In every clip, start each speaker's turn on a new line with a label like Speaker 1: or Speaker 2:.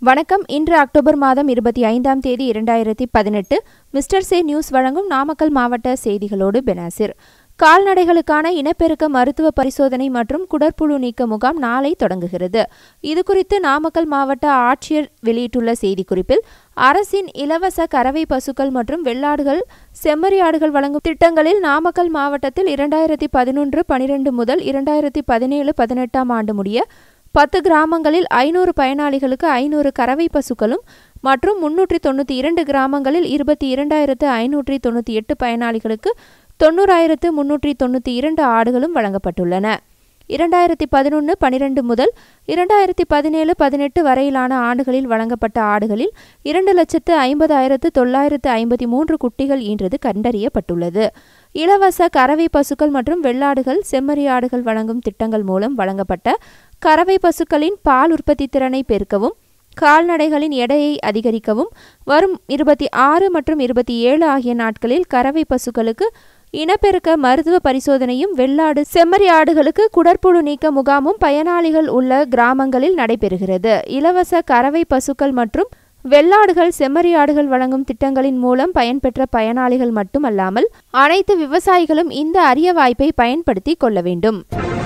Speaker 1: வணக்கம் இன்று அக்டோபர் மாதம் இருபத்தி ஐந்தாம் தேதி இரண்டாயிரத்தி பதினெட்டு மிஸ்டர் சே நியூஸ் வழங்கும் நாமக்கல் மாவட்ட செய்திகளோடு பெனாசிர் கால்நடைகளுக்கான இனப்பெருக்க மருத்துவ பரிசோதனை மற்றும் குடற்புழு நீக்க முகாம் நாளை தொடங்குகிறது இதுகுறித்து நாமக்கல் மாவட்ட ஆட்சியர் வெளியிட்டுள்ள செய்திக்குறிப்பில் அரசின் இலவச கறவை பசுக்கள் மற்றும் வெள்ளாடுகள் செம்மறியாடுகள் வழங்கும் திட்டங்களில் நாமக்கல் மாவட்டத்தில் இரண்டாயிரத்தி பதினொன்று பனிரெண்டு முதல் இரண்டாயிரத்தி பதினேழு பதினெட்டாம் ஆண்டு முடிய பத்து கிராமங்களில் ஐநூறு பயனாளிகளுக்கு ஐநூறு கறவை பசுக்களும் மற்றும் முன்னூற்றி தொண்ணூற்றி இரண்டு கிராமங்களில் இருபத்தி இரண்டாயிரத்து ஐநூற்றி தொண்ணூற்றி எட்டு பயனாளிகளுக்கு தொண்ணூறாயிரத்து முன்னூற்றி தொண்ணூற்றி இரண்டு ஆடுகளும் வழங்கப்பட்டுள்ளன இரண்டாயிரத்தி பதினொன்று பனிரெண்டு முதல் இரண்டாயிரத்தி பதினேழு பதினெட்டு வரையிலான ஆண்டுகளில் வழங்கப்பட்ட ஆடுகளில் இரண்டு லட்சத்து ஐம்பதாயிரத்து தொள்ளாயிரத்து ஐம்பத்தி மூன்று குட்டிகள் ஈன்றது கண்டறியப்பட்டுள்ளது இலவச கறவை பசுக்கள் மற்றும் வெள்ளாடுகள் செம்மறியாடுகள் வழங்கும் திட்டங்கள் மூலம் வழங்கப்பட்ட கறவை பசுக்களின் பால் உற்பத்தி திறனை பெருக்கவும் கால்நடைகளின் எடையை அதிகரிக்கவும் வரும் இருபத்தி ஆறு மற்றும் இருபத்தி ஏழு ஆகிய நாட்களில் கறவை பசுக்களுக்கு இனப்பெருக்க மருத்துவ பரிசோதனையும் வெள்ளாடு செம்மறி ஆடுகளுக்கு குடற்புழு நீக்க முகாமும் பயனாளிகள் உள்ள கிராமங்களில் நடைபெறுகிறது இலவச கறவை பசுக்கள் மற்றும் வெள்ளாடுகள் செம்மறியாடுகள் வழங்கும் திட்டங்களின் மூலம் பயன்பெற்ற பயனாளிகள் மட்டுமல்லாமல் அனைத்து விவசாயிகளும் இந்த அரிய வாய்ப்பை பயன்படுத்தி கொள்ள வேண்டும்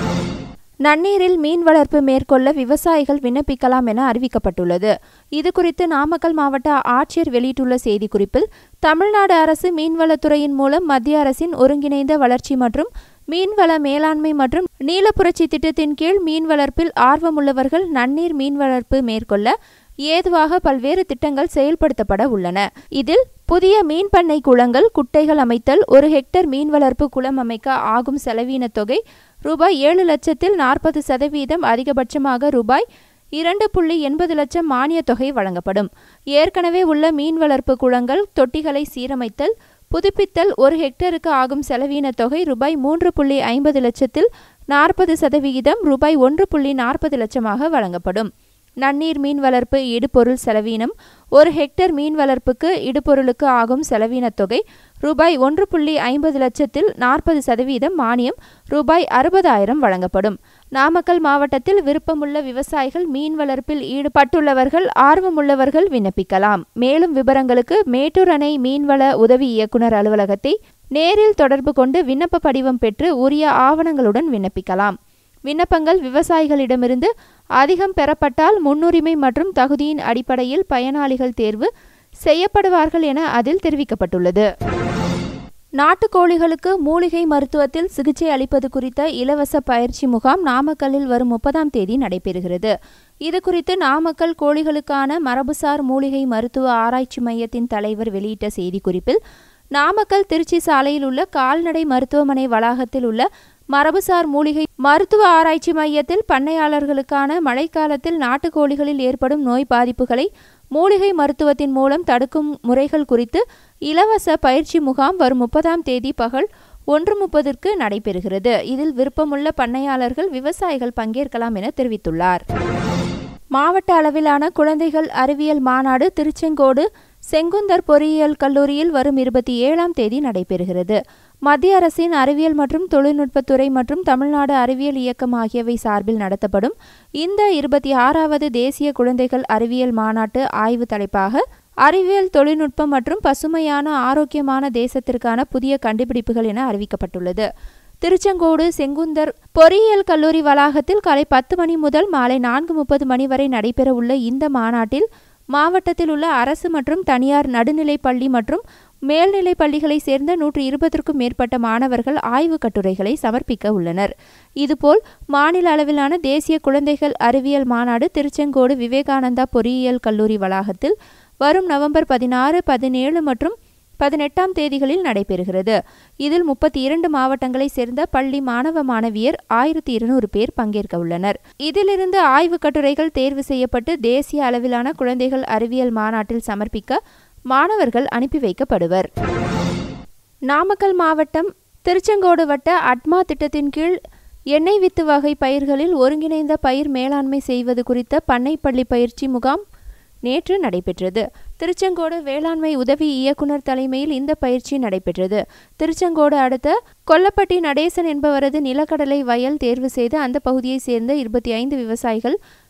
Speaker 1: நன்னீரில் மீன் வளர்ப்பு மேற்கொள்ள விவசாயிகள் விண்ணப்பிக்கலாம் என அறிவிக்கப்பட்டுள்ளது இதுகுறித்து நாமக்கல் மாவட்ட ஆட்சியர் வெளியிட்டுள்ள செய்திக்குறிப்பில் தமிழ்நாடு அரசு மீன்வளத்துறையின் மூலம் மத்திய அரசின் ஒருங்கிணைந்த வளர்ச்சி மற்றும் மீன்வள மேலாண்மை மற்றும் நீலப்புரட்சி திட்டத்தின் கீழ் மீன் வளர்ப்பில் ஆர்வமுள்ளவர்கள் நன்னீர் மீன் வளர்ப்பு மேற்கொள்ள ஏதுவாக பல்வேறு திட்டங்கள் செயல்படுத்தப்பட உள்ளன இதில் புதிய மீன் பண்ணை குளங்கள் குட்டைகள் அமைத்தல் ஒரு ஹெக்டர் மீன் வளர்ப்பு குளம் அமைக்க ஆகும் செலவீன தொகை ரூபாய் ஏழு லட்சத்தில் நாற்பது சதவீதம் அதிகபட்சமாக ரூபாய் இரண்டு புள்ளி எண்பது லட்சம் மானிய தொகை வழங்கப்படும் ஏற்கனவே உள்ள மீன் வளர்ப்பு குளங்கள் தொட்டிகளை சீரமைத்தல் புதுப்பித்தல் ஒரு ஹெக்டருக்கு ஆகும் செலவீன தொகை ரூபாய் மூன்று புள்ளி ஐம்பது லட்சத்தில் நாற்பது சதவிகிதம் ரூபாய் ஒன்று புள்ளி நாற்பது லட்சமாக வழங்கப்படும் நன்னீர் மீன் வளர்ப்பு இடுபொருள் செலவீனம் ஒரு ஹெக்டர் மீன் வளர்ப்புக்கு இடுபொருளுக்கு ஆகும் செலவீனத் தொகை ரூபாய் ஒன்று புள்ளி ஐம்பது லட்சத்தில் நாற்பது சதவீதம் மானியம் ரூபாய் அறுபதாயிரம் வழங்கப்படும் நாமக்கல் மாவட்டத்தில் விருப்பமுள்ள விவசாயிகள் மீன் வளர்ப்பில் ஈடுபட்டுள்ளவர்கள் ஆர்வமுள்ளவர்கள் விண்ணப்பிக்கலாம் மேலும் விவரங்களுக்கு மேட்டூர் அணை மீன்வள உதவி இயக்குநர் அலுவலகத்தை நேரில் தொடர்பு கொண்டு விண்ணப்ப படிவம் பெற்று உரிய ஆவணங்களுடன் விண்ணப்பிக்கலாம் விண்ணப்பங்கள் விவசாயிகளிடமிருந்து அதிகம் பெறப்பட்டால் முன்னுரிமை மற்றும் தகுதியின் அடிப்படையில் பயனாளிகள் தேர்வு செய்யப்படுவார்கள் என அதில் தெரிவிக்கப்பட்டுள்ளது நாட்டுக்கோழிகளுக்கு மூலிகை மருத்துவத்தில் சிகிச்சை அளிப்பது குறித்த இலவச பயிற்சி முகாம் நாமக்கல்லில் வரும் முப்பதாம் தேதி நடைபெறுகிறது இதுகுறித்து நாமக்கல் கோழிகளுக்கான மரபுசார் மூலிகை மருத்துவ ஆராய்ச்சி மையத்தின் தலைவர் வெளியிட்ட செய்திக்குறிப்பில் நாமக்கல் திருச்சி சாலையில் உள்ள கால்நடை மருத்துவமனை வளாகத்தில் உள்ள மரபுசார் மூலிகை மருத்துவ ஆராய்ச்சி மையத்தில் பண்ணையாளர்களுக்கான மழைக்காலத்தில் நாட்டுக்கோழிகளில் ஏற்படும் நோய் பாதிப்புகளை மூலிகை மருத்துவத்தின் மூலம் தடுக்கும் முறைகள் குறித்து இலவச பயிற்சி முகாம் வரும் முப்பதாம் தேதி பகல் ஒன்று முப்பதற்கு நடைபெறுகிறது இதில் விருப்பமுள்ள பண்ணையாளர்கள் விவசாயிகள் பங்கேற்கலாம் என தெரிவித்துள்ளார் மாவட்ட அளவிலான குழந்தைகள் அறிவியல் மாநாடு திருச்செங்கோடு செங்குந்தர் பொறியியல் கல்லூரியில் வரும் இருபத்தி ஏழாம் தேதி நடைபெறுகிறது மத்திய அரசின் அறிவியல் மற்றும் தொழில்நுட்பத்துறை மற்றும் தமிழ்நாடு அறிவியல் இயக்கம் ஆகியவை சார்பில் நடத்தப்படும் இந்த இருபத்தி ஆறாவது தேசிய குழந்தைகள் அறிவியல் மாநாட்டு ஆய்வு தலைப்பாக அறிவியல் தொழில்நுட்பம் மற்றும் பசுமையான ஆரோக்கியமான தேசத்திற்கான புதிய கண்டுபிடிப்புகள் என அறிவிக்கப்பட்டுள்ளது திருச்செங்கோடு செங்குந்தர் பொறியியல் கல்லூரி வளாகத்தில் காலை பத்து மணி முதல் மாலை நான்கு முப்பது மணி வரை நடைபெறவுள்ள இந்த மாநாட்டில் மாவட்டத்தில் உள்ள அரசு மற்றும் தனியார் நடுநிலைப் பள்ளி மற்றும் மேல்நிலைப் பள்ளிகளைச் சேர்ந்த நூற்று இருபதற்கும் மேற்பட்ட மாணவர்கள் ஆய்வுக் கட்டுரைகளை சமர்ப்பிக்க உள்ளனர் இதுபோல் மாநில அளவிலான தேசிய குழந்தைகள் அறிவியல் மாநாடு திருச்செங்கோடு விவேகானந்தா பொறியியல் கல்லூரி வளாகத்தில் வரும் நவம்பர் பதினாறு பதினேழு மற்றும் பதினெட்டாம் தேதிகளில் நடைபெறுகிறது இதில் முப்பத்தி இரண்டு மாவட்டங்களைச் சேர்ந்த பள்ளி மாணவ மாணவியர் ஆயிரத்தி இருநூறு பேர் பங்கேற்க உள்ளனர் இதிலிருந்து ஆய்வுக் கட்டுரைகள் தேர்வு செய்யப்பட்டு தேசிய அளவிலான குழந்தைகள் அறிவியல் மாநாட்டில் சமர்ப்பிக்க மாணவர்கள் அனுப்பி வைக்கப்படுவர் நாமக்கல் மாவட்டம் திருச்செங்கோடு வட்ட அட்மா திட்டத்தின் கீழ் எண்ணெய் வித்து வகை பயிர்களில் ஒருங்கிணைந்த பயிர் மேலாண்மை செய்வது குறித்த பண்ணைப்பள்ளி பயிற்சி முகாம் நேற்று நடைபெற்றது திருச்செங்கோடு வேளாண்மை உதவி இயக்குனர் தலைமையில் இந்த பயிற்சி நடைபெற்றது திருச்செங்கோடு அடுத்த கொல்லப்பட்டி நடேசன் என்பவரது நிலக்கடலை வயல் தேர்வு செய்து அந்த பகுதியைச் சேர்ந்த இருபத்தி ஐந்து விவசாயிகள்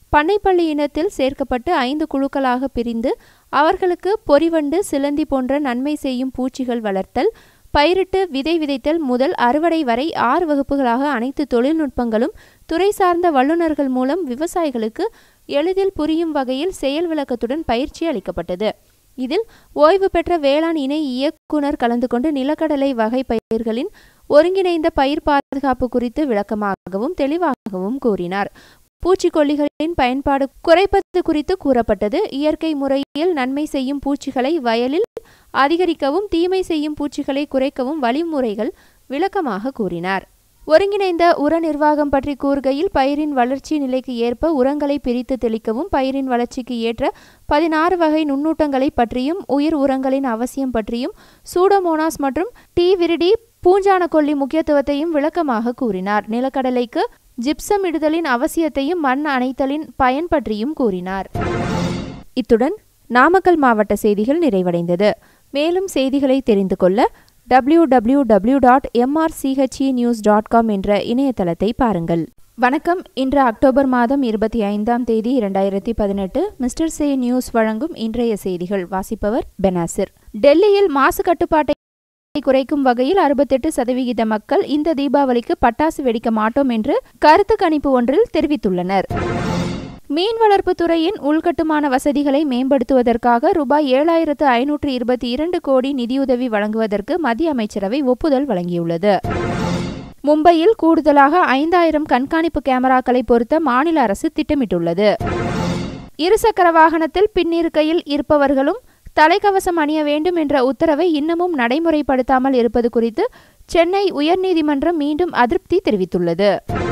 Speaker 1: பண்ணைப்பள்ளி இனத்தில் சேர்க்கப்பட்டு ஐந்து குழுக்களாக பிரிந்து அவர்களுக்கு பொறிவண்டு சிலந்தி போன்ற நன்மை செய்யும் பூச்சிகள் வளர்த்தல் பயிரிட்டு விதை விதைத்தல் முதல் அறுவடை வரை ஆறு வகுப்புகளாக அனைத்து தொழில்நுட்பங்களும் துறை சார்ந்த வல்லுநர்கள் மூலம் விவசாயிகளுக்கு எளிதில் புரியும் வகையில் செயல் விளக்கத்துடன் பயிற்சி அளிக்கப்பட்டது இதில் ஓய்வு பெற்ற வேளாண் இணை இயக்குனர் கலந்து கொண்டு நிலக்கடலை வகை பயிர்களின் ஒருங்கிணைந்த பயிர் பாதுகாப்பு குறித்து விளக்கமாகவும் தெளிவாகவும் கூறினார் பூச்சிக்கொல்லிகளின் பயன்பாடு குறைப்பது குறித்து கூறப்பட்டது இயற்கை முறையில் நன்மை செய்யும் பூச்சிகளை வயலில் அதிகரிக்கவும் தீமை செய்யும் பூச்சிகளை குறைக்கவும் வழிமுறைகள் விளக்கமாக கூறினார் ஒருங்கிணைந்த உர நிர்வாகம் பற்றி கூறுகையில் பயிரின் வளர்ச்சி நிலைக்கு ஏற்ப உரங்களை பிரித்து தெளிக்கவும் பயிரின் வளர்ச்சிக்கு ஏற்ற பதினாறு வகை நுண்ணூட்டங்களை பற்றியும் உயிர் உரங்களின் அவசியம் பற்றியும் சூடோமோனாஸ் மற்றும் டீ விரிடி பூஞ்சான கொல்லி முக்கியத்துவத்தையும் விளக்கமாக கூறினார் நிலக்கடலைக்கு ஜிப்சம் இடுதலின் அவசியத்தையும் மண் அணைத்தலின் பயன் பற்றியும் கூறினார் இத்துடன் நாமக்கல் மாவட்ட செய்திகள் நிறைவடைந்தது மேலும் செய்திகளை தெரிந்து கொள்ள W W W dot MRCHE news dot com என்ற இணையதளத்தை பாருங்கள் வணக்கம் இன்று அக்டோபர் மாதம் இருபத்தி ஐந்தாம் தேதி இரண்டாயிரத்தி பதினெட்டு மிஸ்டர் சே நியூஸ் வழங்கும் இன்றைய செய்திகள் வாசிப்பவர் பெனாசிர் டெல்லியில் மாசு கட்டுப்பாட்டை குறைக்கும் வகையில் அறுபத்தெட்டு சதவிகித மக்கள் இந்த தீபாவளிக்கு பட்டாசு வெடிக்க மாட்டோம் என்று கருத்து கணிப்பு ஒன்றில் தெரிவித்துள்ளனர் மீன் வளர்ப்பு துறையின் உள்கட்டுமான வசதிகளை மேம்படுத்துவதற்காக ரூபாய் ஏழாயிரத்து ஐநூற்று இருபத்தி இரண்டு கோடி நிதியுதவி வழங்குவதற்கு மத்திய அமைச்சரவை ஒப்புதல் வழங்கியுள்ளது மும்பையில் கூடுதலாக ஐந்தாயிரம் கண்காணிப்பு கேமராக்களை பொருத்த மாநில அரசு திட்டமிட்டுள்ளது இருசக்கர வாகனத்தில் பின்னிருக்கையில் இருப்பவர்களும் தலைக்கவசம் அணிய வேண்டும் என்ற உத்தரவை இன்னமும் நடைமுறைப்படுத்தாமல் இருப்பது குறித்து சென்னை உயர்நீதிமன்றம் மீண்டும் அதிருப்தி தெரிவித்துள்ளது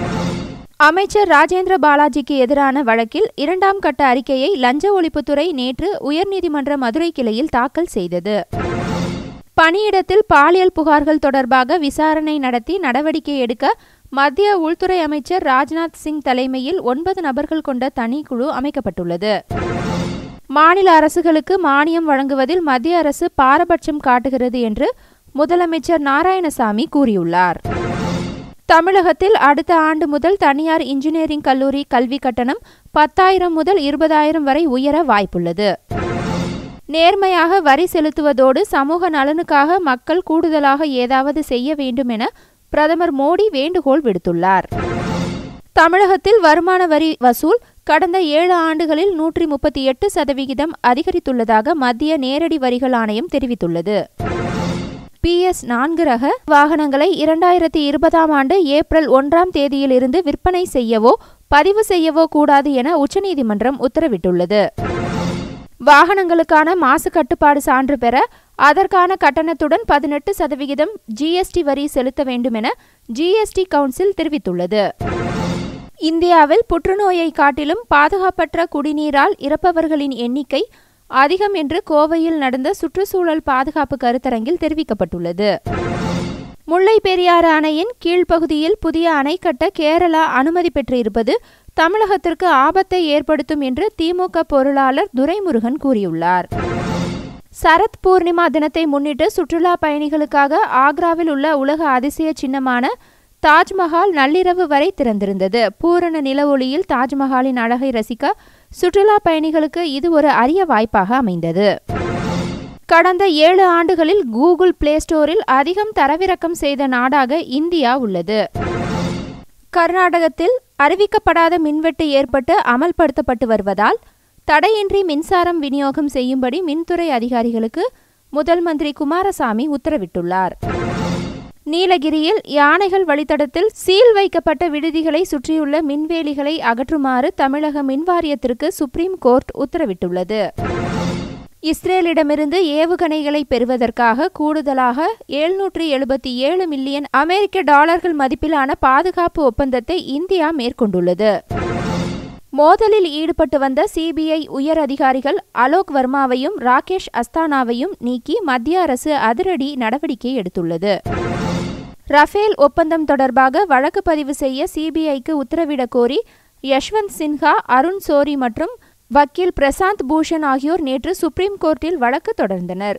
Speaker 1: அமைச்சர் ராஜேந்திர பாலாஜிக்கு எதிரான வழக்கில் இரண்டாம் கட்ட அறிக்கையை லஞ்ச ஒழிப்புத்துறை நேற்று உயர்நீதிமன்ற மதுரை கிளையில் தாக்கல் செய்தது பணியிடத்தில் பாலியல் புகார்கள் தொடர்பாக விசாரணை நடத்தி நடவடிக்கை எடுக்க மத்திய உள்துறை அமைச்சர் ராஜ்நாத் சிங் தலைமையில் ஒன்பது நபர்கள் கொண்ட தனிக்குழு அமைக்கப்பட்டுள்ளது மாநில அரசுகளுக்கு மானியம் வழங்குவதில் மத்திய அரசு பாரபட்சம் காட்டுகிறது என்று முதலமைச்சர் நாராயணசாமி கூறியுள்ளார் தமிழகத்தில் அடுத்த ஆண்டு முதல் தனியார் இன்ஜினியரிங் கல்லூரி கல்வி கட்டணம் பத்தாயிரம் முதல் இருபதாயிரம் வரை உயர வாய்ப்புள்ளது நேர்மையாக வரி செலுத்துவதோடு சமூக நலனுக்காக மக்கள் கூடுதலாக ஏதாவது செய்ய வேண்டும் என பிரதமர் மோடி வேண்டுகோள் விடுத்துள்ளார் தமிழகத்தில் வருமான வரி வசூல் கடந்த ஏழு ஆண்டுகளில் நூற்றி முப்பத்தி எட்டு சதவிகிதம் அதிகரித்துள்ளதாக மத்திய நேரடி வரிகள் ஆணையம் தெரிவித்துள்ளது பிஎஸ் நான்கு ரக வாகனங்களை இரண்டாயிரத்தி இருபதாம் ஆண்டு ஏப்ரல் ஒன்றாம் தேதியிலிருந்து விற்பனை செய்யவோ பதிவு செய்யவோ கூடாது என உச்சநீதிமன்றம் உத்தரவிட்டுள்ளது வாகனங்களுக்கான மாசு கட்டுப்பாடு சான்று பெற அதற்கான கட்டணத்துடன் பதினெட்டு சதவிகிதம் ஜிஎஸ்டி வரி செலுத்த வேண்டும் என ஜிஎஸ்டி கவுன்சில் தெரிவித்துள்ளது இந்தியாவில் புற்றுநோயை காட்டிலும் பாதுகாப்பற்ற குடிநீரால் இறப்பவர்களின் எண்ணிக்கை அதிகம் என்று கோவையில் நடந்த சுற்றுச்சூழல் பாதுகாப்பு கருத்தரங்கில் தெரிவிக்கப்பட்டுள்ளது முல்லை பெரியாறு அணையின் கீழ்ப்பகுதியில் புதிய அணை கட்ட கேரளா அனுமதி பெற்றிருப்பது தமிழகத்திற்கு ஆபத்தை ஏற்படுத்தும் என்று திமுக பொருளாளர் துரைமுருகன் கூறியுள்ளார் சரத் பூர்ணிமா தினத்தை முன்னிட்டு சுற்றுலா பயணிகளுக்காக ஆக்ராவில் உள்ள உலக அதிசய சின்னமான தாஜ்மஹால் நள்ளிரவு வரை திறந்திருந்தது பூரண நில ஒளியில் தாஜ்மஹாலின் அழகை ரசிக்க சுற்றுலா பயணிகளுக்கு இது ஒரு அரிய வாய்ப்பாக அமைந்தது கடந்த ஏழு ஆண்டுகளில் கூகுள் பிளே ஸ்டோரில் அதிகம் தரவிறக்கம் செய்த நாடாக இந்தியா உள்ளது கர்நாடகத்தில் அறிவிக்கப்படாத மின்வெட்டு ஏற்பட்டு அமல்படுத்தப்பட்டு வருவதால் தடையின்றி மின்சாரம் விநியோகம் செய்யும்படி மின்துறை அதிகாரிகளுக்கு முதல் மந்திரி குமாரசாமி உத்தரவிட்டுள்ளார் நீலகிரியில் யானைகள் வழித்தடத்தில் சீல் வைக்கப்பட்ட விடுதிகளை சுற்றியுள்ள மின்வேலிகளை அகற்றுமாறு தமிழக மின்வாரியத்திற்கு சுப்ரீம் கோர்ட் உத்தரவிட்டுள்ளது இஸ்ரேலிடமிருந்து ஏவுகணைகளை பெறுவதற்காக கூடுதலாக எழுநூற்றி எழுபத்தி ஏழு மில்லியன் அமெரிக்க டாலர்கள் மதிப்பிலான பாதுகாப்பு ஒப்பந்தத்தை இந்தியா மேற்கொண்டுள்ளது மோதலில் ஈடுபட்டு வந்த சிபிஐ உயர் அதிகாரிகள் அலோக் வர்மாவையும் ராகேஷ் அஸ்தானாவையும் நீக்கி மத்திய அரசு அதிரடி நடவடிக்கை எடுத்துள்ளது ரஃபேல் ஒப்பந்தம் தொடர்பாக வழக்கு பதிவு செய்ய சிபிஐக்கு உத்தரவிடக் கோரி யஷ்வந்த் சின்ஹா அருண் சோரி மற்றும் வக்கீல் பிரசாந்த் பூஷன் ஆகியோர் நேற்று சுப்ரீம் கோர்ட்டில் வழக்கு தொடர்ந்தனர்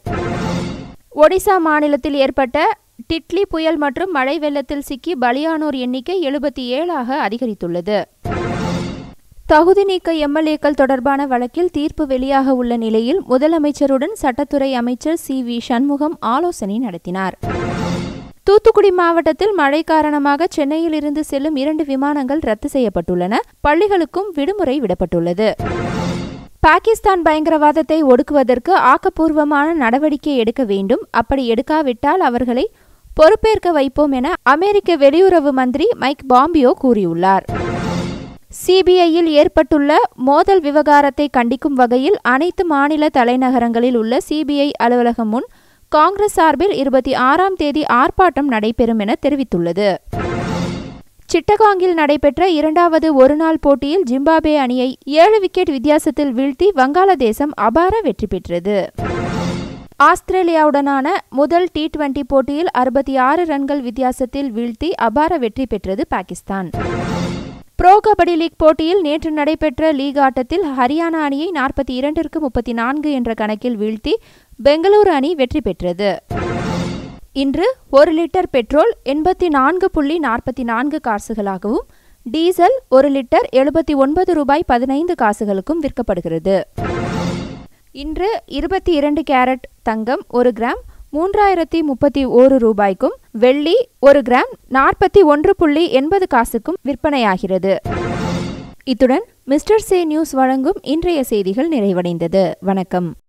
Speaker 1: ஒடிசா மாநிலத்தில் ஏற்பட்ட டிட்லி புயல் மற்றும் மழை வெள்ளத்தில் சிக்கி பலியானோர் எண்ணிக்கை எழுபத்தி ஏழாக அதிகரித்துள்ளது தகுதி நீக்க எம்எல்ஏக்கள் தொடர்பான வழக்கில் தீர்ப்பு வெளியாக உள்ள நிலையில் முதலமைச்சருடன் சட்டத்துறை அமைச்சர் சி வி சண்முகம் ஆலோசனை நடத்தினார் தூத்துக்குடி மாவட்டத்தில் மழை காரணமாக சென்னையில் இருந்து செல்லும் இரண்டு விமானங்கள் ரத்து செய்யப்பட்டுள்ளன பள்ளிகளுக்கும் விடுமுறை விடப்பட்டுள்ளது பாகிஸ்தான் பயங்கரவாதத்தை ஒடுக்குவதற்கு ஆக்கப்பூர்வமான நடவடிக்கை எடுக்க வேண்டும் அப்படி எடுக்காவிட்டால் அவர்களை பொறுப்பேற்க வைப்போம் என அமெரிக்க வெளியுறவு மந்திரி மைக் பாம்பியோ கூறியுள்ளார் சிபிஐயில் ஏற்பட்டுள்ள மோதல் விவகாரத்தை கண்டிக்கும் வகையில் அனைத்து மாநில தலைநகரங்களில் உள்ள சிபிஐ அலுவலகம் முன் காங்கிரஸ் சார்பில் இருபத்தி ஆறாம் தேதி ஆர்ப்பாட்டம் நடைபெறும் என தெரிவித்துள்ளது சிட்டகாங்கில் நடைபெற்ற இரண்டாவது ஒருநாள் போட்டியில் ஜிம்பாபே அணியை ஏழு விக்கெட் வித்தியாசத்தில் வீழ்த்தி வங்காளதேசம் அபார வெற்றி பெற்றது ஆஸ்திரேலியாவுடனான முதல் டி டுவெண்டி போட்டியில் அறுபத்தி ஆறு ரன்கள் வித்தியாசத்தில் வீழ்த்தி அபார வெற்றி பெற்றது பாகிஸ்தான் ப்ரோ கபடி லீக் போட்டியில் நேற்று நடைபெற்ற லீக் ஆட்டத்தில் ஹரியானா அணியை நாற்பத்தி இரண்டிற்கு முப்பத்தி நான்கு என்ற கணக்கில் வீழ்த்தி பெங்களூரு அணி வெற்றி பெற்றது இன்று ஒரு லிட்டர் பெட்ரோல் எண்பத்தி நான்கு புள்ளி நாற்பத்தி நான்கு காசுகளாகவும் டீசல் ஒரு லிட்டர் எழுபத்தி ஒன்பது ரூபாய் பதினைந்து காசுகளுக்கும் விற்கப்படுகிறது இன்று இருபத்தி இரண்டு கேரட் தங்கம் ஒரு கிராம் மூன்றாயிரத்தி முப்பத்தி ஓரு ரூபாய்க்கும் வெள்ளி ஒரு கிராம் நாற்பத்தி ஒன்று புள்ளி எண்பது காசுக்கும் விற்பனையாகிறது இத்துடன் மிஸ்டர் சே நியூஸ் வழங்கும் இன்றைய செய்திகள் நிறைவடைந்தது வணக்கம்